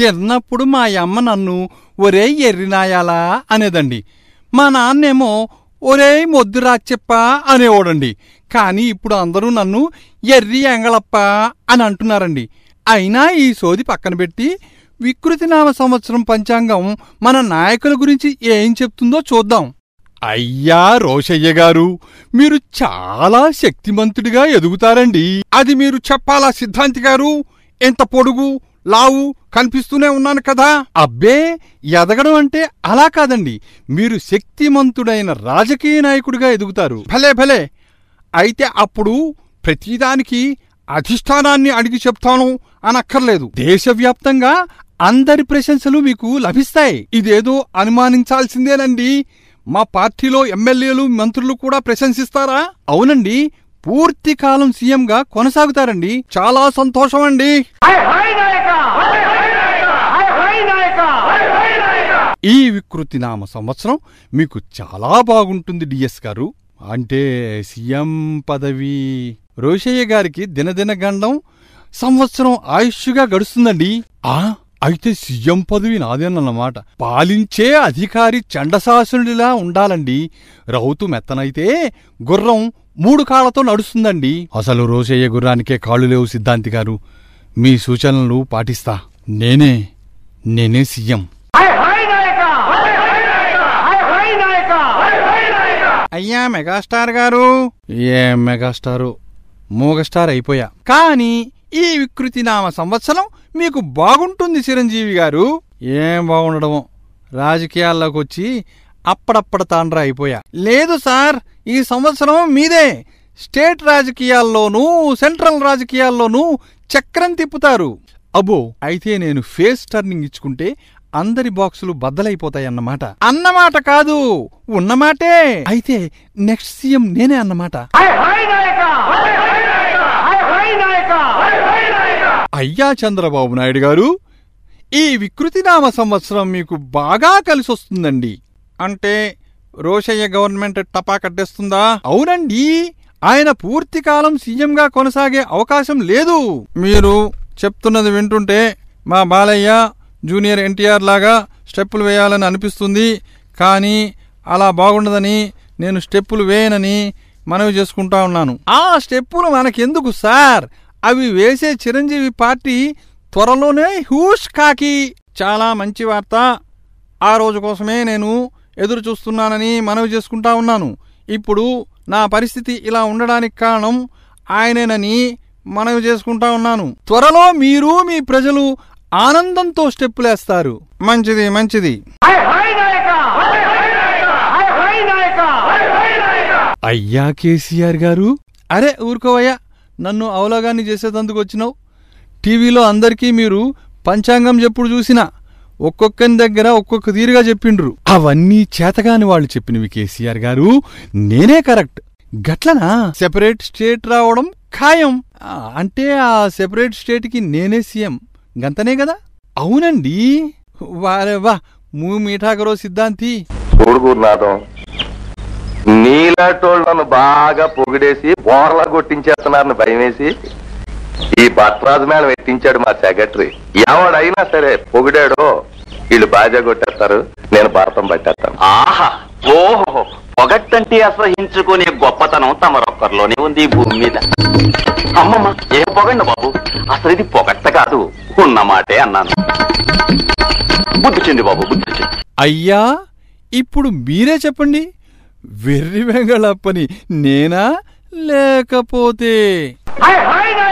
చిన్నప్పుడు మా అమ్మ నన్ను ఒరే ఎర్రినాయాలా అనేదండి మా నాన్నేమో ఒరే మొద్దురా చెప్ప అనేవాడండి కానీ ఇప్పుడు అందరూ నన్ను ఎర్రి ఎంగళప్ప అని అంటున్నారండి అయినా ఈ సోది పక్కన పెట్టి వికృతినామ సంవత్సరం పంచాంగం మన నాయకుల గురించి ఏం చెప్తుందో చూద్దాం అయ్యా రోషయ్య గారు మీరు చాలా శక్తిమంతుడిగా ఎదుగుతారండి అది మీరు చెప్పాలా సిద్ధాంతి గారు ఎంత పొడుగు లావు కనిపిస్తూనే ఉన్నాను కదా అబ్బే ఎదగడం అంటే అలా కాదండి మీరు శక్తిమంతుడైన రాజకీయ నాయకుడిగా ఎదుగుతారు భలే భలే అయితే అప్పుడు ప్రతిదానికి అధిష్టానాన్ని అడిగి చెప్తాను అనక్కర్లేదు దేశవ్యాప్తంగా అందరి ప్రశంసలు మీకు లభిస్తాయి ఇదేదో అనుమానించాల్సిందేనండి మా పార్టీలో ఎమ్మెల్యేలు మంత్రులు కూడా ప్రశంసిస్తారా అవునండి పూర్తి కాలం సీఎంగా కొనసాగుతారండి చాలా సంతోషం అండి ఈ వికృతినామ సంవత్సరం మీకు చాలా బాగుంటుంది డిఎస్ గారు అంటే సీఎం పదవి రోషయ్య గారికి దినదిన గండం సంవత్సరం ఆయుష్గా గడుస్తుందండి ఆ అయితే సీఎం పదవి నాదేనన్నమాట పాలించే అధికారి చండశాసనుడిలా ఉండాలండి రౌతు మెత్తనైతే గుర్రం మూడు కాళ్లతో నడుస్తుందండి అసలు రోషయ్య గుర్రానికే కాళ్ళు లేవు సిద్ధాంతి గారు మీ సూచనలు పాటిస్తా నేనే నేనే సీఎం అయ్యా మెగాస్టార్ గారు ఏ మెగాస్టారు మూగస్టార్ అయిపోయా కానీ ఈ వికృతి నామ సంవత్సరం మీకు బాగుంటుంది చిరంజీవి గారు ఏం బాగుండడమో రాజకీయాల్లోకి వచ్చి అప్పుడప్పుడు తాండ్రా అయిపోయా లేదు సార్ ఈ సంవత్సరం మీదే స్టేట్ రాజకీయాల్లోనూ సెంట్రల్ రాజకీయాల్లోనూ చక్రం తిప్పుతారు అబ్బో అయితే నేను ఫేస్ టర్నింగ్ ఇచ్చుకుంటే అందరి బాక్సులు బద్దలైపోతాయన్నమాట అన్నమాట కాదు ఉన్నమాటే అయితే నెక్స్ట్ సీఎం నేనే అన్నమాట అయ్యా చంద్రబాబు నాయుడు గారు ఈ వికృతినామ సంవత్సరం మీకు బాగా కలిసొస్తుందండి అంటే రోషయ్య గవర్నమెంట్ టపా కట్టేస్తుందా అవునండి ఆయన పూర్తి కాలం సీఎంగా కొనసాగే అవకాశం లేదు మీరు చెప్తున్నది వింటుంటే మా బాలయ్య జూనియర్ ఎన్టీఆర్ లాగా స్టెప్పులు వేయాలని అనిపిస్తుంది కానీ అలా బాగుండదని నేను స్టెప్పులు వేయనని మనవి చేసుకుంటా ఉన్నాను ఆ స్టెప్పులు మనకెందుకు సార్ అవి వేసే చిరంజీవి పార్టీ త్వరలోనే హూష్ కాకి చాలా మంచి వార్త ఆ రోజు కోసమే నేను ఎదురు చూస్తున్నానని మనవి చేసుకుంటా ఉన్నాను ఇప్పుడు నా పరిస్థితి ఇలా ఉండడానికి కారణం ఆయనేనని మనవి చేసుకుంటా ఉన్నాను త్వరలో మీరు మీ ప్రజలు ఆనందంతో స్టెప్పులేస్తారు మంచిది మంచిది అయ్యా కేసీఆర్ గారు అరే ఊరుకోవయ్యా నన్ను అవలోగాన్ని చేసేదందుకు వచ్చినావు టీవీలో అందరికీ మీరు పంచాంగం చెప్పుడు చూసినా ఒక్కొక్కని దగ్గర ఒక్కొక్క తీరుగా చెప్పిండ్రు అవన్నీ చేతగాని వాళ్ళు చెప్పినవి కేసీఆర్ గారు నేనే కరెక్ట్ గట్లనా సెపరేట్ స్టేట్ రావడం ఖాయం ఆ, అంటే ఆ సెపరేట్ స్టేట్కి నేనే సీఎం గంతనే కదా అవునండి వారే వా మూ మీఠాకరో సిద్ధాంతి చూడు గురునాథం నీలాటోళ్లను బాగా పొగిడేసి బోర్లా కొట్టించేస్తున్నారని భయమేసి ఈ భట్రాజు మేడం ఎట్టించాడు మా సెక్రటరీ ఎవడైనా సరే పొగిడాడో వీళ్ళు బాజా కొట్టేస్తారు నేను భారతం పట్టేస్తాను ఆహా ఓహో పొగట్టంటే అసహించుకునే గొప్పతనం తమరొక్కరిలోనే ఉంది ఈ భూమి మీద అమ్మమ్మ ఏ పొగండి బాబు అసలు ఇది పొగట్ట కాదు ఉన్న మాటే అన్నాను బుద్ధి చెంది బాబు బుద్ధి చెంది అయ్యా ఇప్పుడు మీరే చెప్పండి వెర్రి వెంగళప్పని నేనా లేకపోతే